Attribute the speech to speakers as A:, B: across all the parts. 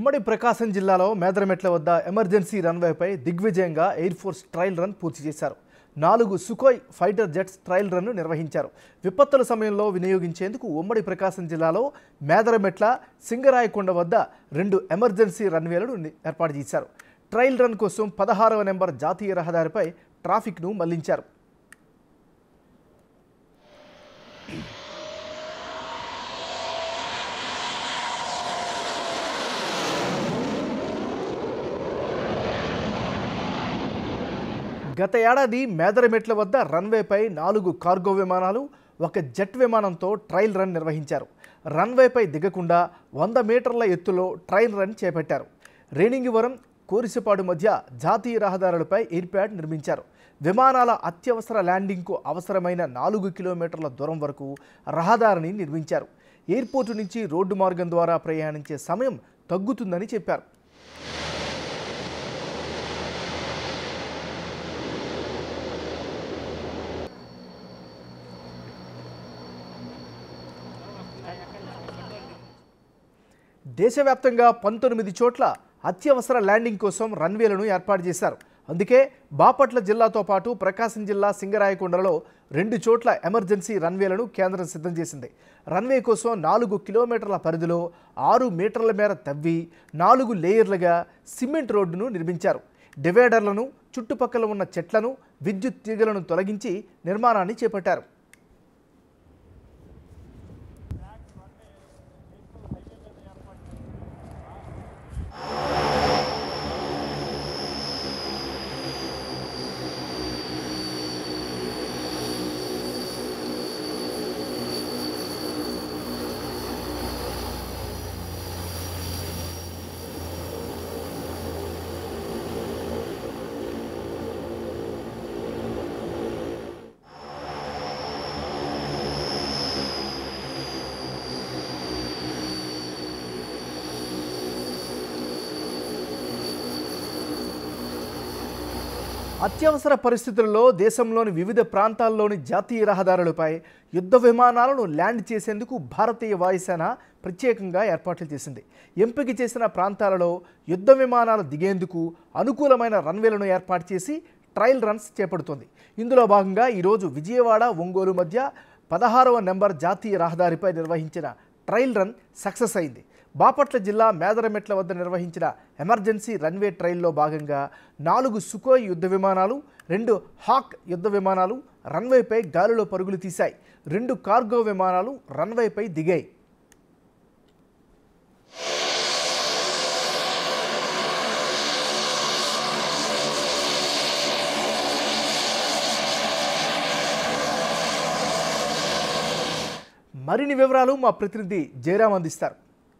A: ఉమ్మడి ప్రకాశం జిల్లాలో మేదరమెట్ల వద్ద ఎమర్జెన్సీ రన్వేపై దిగ్విజయంగా ఎయిర్ ఫోర్స్ ట్రయల్ రన్ పూర్తి చేశారు నాలుగు Sukhoi fighter jets trial run నిర్వహించారు విపత్తుల సమయంలో వినియోగించేందుకు ఉమ్మడి ప్రకాశం జిల్లాలో మేదరమెట్ల సింగరాయకొండ వద్ద రెండు ఎమర్జెన్సీ రన్వేలను ని- ఏర్పాటు చేశారు ట్రయల్ రన్ కోసం పదహారవ నెంబర్ జాతీయ రహదారిపై ట్రాఫిక్ను మళ్లించారు గత ఏడాది మేదరమెట్ల వద్ద రన్వేపై నాలుగు కార్గో విమానాలు ఒక జెట్ విమానంతో ట్రయల్ రన్ నిర్వహించారు రన్వేపై దిగకుండా వంద మీటర్ల ఎత్తులో ట్రయల్ రన్ చేపట్టారు రేణింగివరం కోరిసపాడు మధ్య జాతీయ రహదారులపై ఎయిర్ప్యాడ్ నిర్మించారు విమానాల అత్యవసర ల్యాండింగ్కు అవసరమైన నాలుగు కిలోమీటర్ల దూరం వరకు రహదారిని నిర్మించారు ఎయిర్పోర్టు నుంచి రోడ్డు మార్గం ద్వారా ప్రయాణించే సమయం తగ్గుతుందని చెప్పారు దేశవ్యాప్తంగా పంతొమ్మిది చోట్ల అత్యవసర ల్యాండింగ్ కోసం రన్వేలను ఏర్పాటు చేశారు అందుకే బాపట్ల జిల్లాతో పాటు ప్రకాశం జిల్లా సింగరాయకొండలో రెండు చోట్ల ఎమర్జెన్సీ రన్వేలను కేంద్రం సిద్ధం చేసింది రన్వే కోసం నాలుగు కిలోమీటర్ల పరిధిలో ఆరు మీటర్ల మేర తవ్వి నాలుగు లేయర్లుగా సిమెంట్ రోడ్డును నిర్మించారు డివైడర్లను చుట్టుపక్కల ఉన్న చెట్లను విద్యుత్ తీగలను తొలగించి నిర్మాణాన్ని చేపట్టారు అత్యవసర పరిస్థితుల్లో దేశంలోని వివిధ ప్రాంతాల్లోని జాతీయ రహదారులపై యుద్ధ విమానాలను ల్యాండ్ చేసేందుకు భారతీయ వాయుసేన ప్రత్యేకంగా ఏర్పాట్లు చేసింది ఎంపిక చేసిన ప్రాంతాలలో యుద్ధ విమానాలు దిగేందుకు అనుకూలమైన రన్వేలను ఏర్పాటు చేసి ట్రయల్ రన్స్ చేపడుతోంది ఇందులో భాగంగా ఈరోజు విజయవాడ ఒంగోలు మధ్య పదహారవ నెంబర్ జాతీయ రహదారిపై నిర్వహించిన ట్రయల్ రన్ సక్సెస్ అయింది బాపట్ల జిల్లా మేదరమెట్ల వద్ద నిర్వహించిన ఎమర్జెన్సీ రన్వే ట్రయల్లో భాగంగా నాలుగు సుకోయ్ యుద్ధ విమానాలు రెండు హాక్ యుద్ధ విమానాలు రన్వేపై గాలిలో పరుగులు తీశాయి రెండు కార్గో విమానాలు రన్వేపై దిగాయి మరిన్ని వివరాలు మా ప్రతినిధి జయరాం అందిస్తారు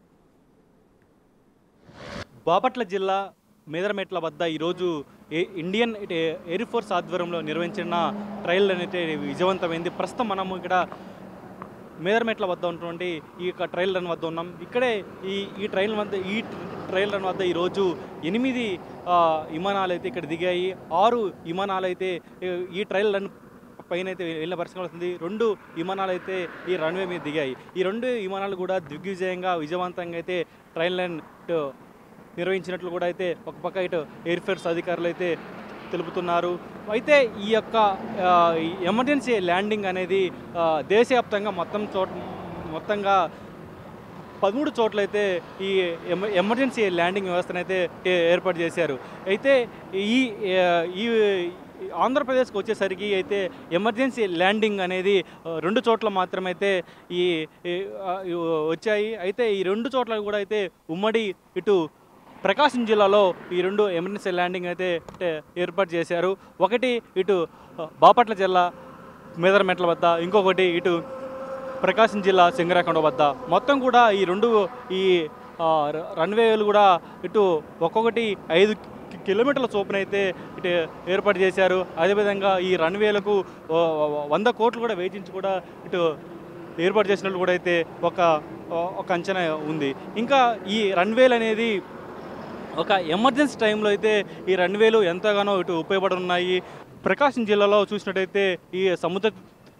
B: బాపట్ల జిల్లా మేదరమెట్ల వద్ద ఈరోజు ఏ- ఇండియన్ ఏ- ఎయిర్ ఫోర్స్ ఆధ్వర్యంలో నిర్వహించిన ట్రయల్ అనేది విజయవంతమైంది ప్రస్తుతం మనం ఇక్కడ మేదరమెట్ల వద్ద ఉన్నటువంటి ఈ యొక్క ట్రయల్ రన్ వద్ద ఉన్నాం ఇక్కడే ఈ ఈ ట్రయల్ వద్ద ఈ ట్రయల్ రన్ వద్ద ఈరోజు ఎనిమిది ఆ, విమానాలు అయితే ఇక్కడ దిగాయి ఆరు విమానాలు అయితే ఈ- ఈ ట్రయల్ రన్ పైన అయితే వెళ్ళిన పరిస్థితి వస్తుంది రెండు విమానాలు అయితే ఈ రన్వే మీద దిగాయి ఈ రెండు విమానాలు కూడా దిగ్విజయంగా విజయవంతంగా అయితే ట్రయల్ రన్ టు నిర్వహించినట్లు కూడా అయితే ఒక పక్క ఇటు ఎయిర్ ఫోర్స్ అధికారులు అయితే తెలుపుతున్నారు అయితే ఈ యొక్క ఆ, ఈ ఎమర్జెన్సీ ల్యాండింగ్ అనేది ఆ, దేశవ్యాప్తంగా మొత్తం చోట మొత్తంగా పదమూడు చోట్లయితే ఈ ఎమ ఎమర్జెన్సీ ల్యాండింగ్ వ్యవస్థను అయితే ఏ- ఏర్పాటు చేశారు అయితే ఈ ఆ, ఈ ఆంధ్రప్రదేశ్కి వచ్చేసరికి అయితే ఎమర్జెన్సీ ల్యాండింగ్ అనేది ఆ, రెండు చోట్ల మాత్రమైతే ఈ ఈ, ఆ, ఈ వచ్చాయి అయితే ఈ రెండు చోట్ల కూడా అయితే ఉమ్మడి ఇటు ప్రకాశం జిల్లాలో ఈ రెండు ఎమర్జెన్సీ ల్యాండింగ్ అయితే అంటే ఏర్పాటు చేశారు ఒకటి ఇటు ఆ, బాపట్ల జిల్లా మేదరమెట్ల వద్ద ఇంకొకటి ఇటు ప్రకాశం జిల్లా సింగరాకొండ వద్ద మొత్తం కూడా ఈ రెండు ఈ ఆ, ర- రన్వేలు కూడా ఇటు ఒక్కొక్కటి ఐదు కి- కిలోమీటర్ల చొప్పున అయితే ఇటు ఏర్పాటు చేశారు అదేవిధంగా ఈ రన్వేలకు ఓ, వంద కోట్లు కూడా వేచించి కూడా ఇటు ఏర్పాటు చేసినట్లు కూడా అయితే ఒక ఒక అంచనా ఉంది ఇంకా ఈ రన్వేలు అనేది ఒక ఎమర్జెన్సీ టైంలో అయితే ఈ రన్వేలు ఎంతగానో ఇటు ఉపయోగపడున్నాయి ప్రకాశం జిల్లాలో చూసినట్టయితే ఈ సముద్ర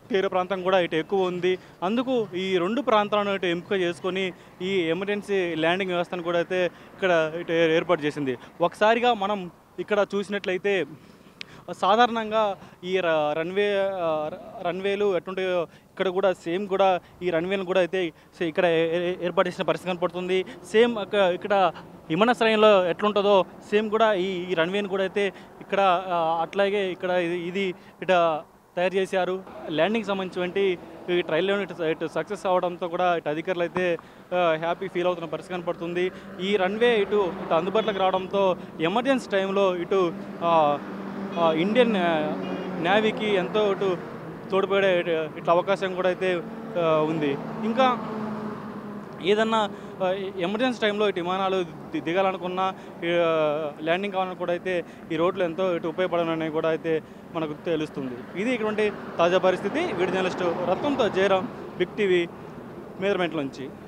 B: తీర ప్రాంతం కూడా ఇటు ఎక్కువ ఉంది అందుకు ఈ రెండు ప్రాంతాలను ఇటు ఎంపిక చేసుకొని ఈ ఎమర్జెన్సీ ల్యాండింగ్ వ్యవస్థను కూడా అయితే ఇక్కడ ఇటు ఏ- ఏర్పాటు చేసింది ఒకసారిగా మనం ఇక్కడ చూసినట్లయితే సాధారణంగా ఈ ర- రన్వే ఆ, ర- రన్వేలు ఎట్లుంటాయో ఇక్కడ కూడా సేమ్ కూడా ఈ రన్వేలను కూడా అయితే సే- ఇక్కడ ఏ- ఏ- ఏర్పాటు చేసిన పరిస్థితి కనపడుతుంది సేమ్ అక్క- ఇక్కడ విమానాశ్రయంలో ఎట్లుంటుందో సేమ్ కూడా ఈ ఈ రన్వేని కూడా అయితే ఇక్కడ ఆ, అట్లాగే ఇక్కడ ఇది ఇది ఇట తయారు చేశారు ల్యాండింగ్ సంబంధించినటువంటి ఈ ట్రయల్ ఇటు ఇటు సక్సెస్ అవడంతో కూడా ఇటు అధికారులు అయితే హ్యాపీ ఫీల్ అవుతున్న పరిస్థితి కనపడుతుంది ఈ రన్వే ఇటు ఇటు అందుబాటులోకి రావడంతో ఎమర్జెన్సీ టైంలో ఇటు ఆ, ఆ, ఇండియన్ ఆ, నేవీకి ఎంతో ఇటు తోడ్పడే ఇటు- ఇట్లా అవకాశం కూడా అయితే ఆ, ఉంది ఇంకా ఏదన్నా ఆ, ఎమర్జెన్సీ టైంలో ఇటు విమానాలు ది- దిగాలనుకున్నా ఈ, ఆ, ల్యాండింగ్ కావాలని కూడా అయితే ఈ రోడ్లు ఎంతో ఇటు ఉపయోగపడనని కూడా అయితే మనకు తెలుస్తుంది ఇది ఇటువంటి తాజా పరిస్థితి వీడి జర్నలిస్టు రత్నంతో జయరాం బిగ్ టీవీ మేదర్మెంట్ నుంచి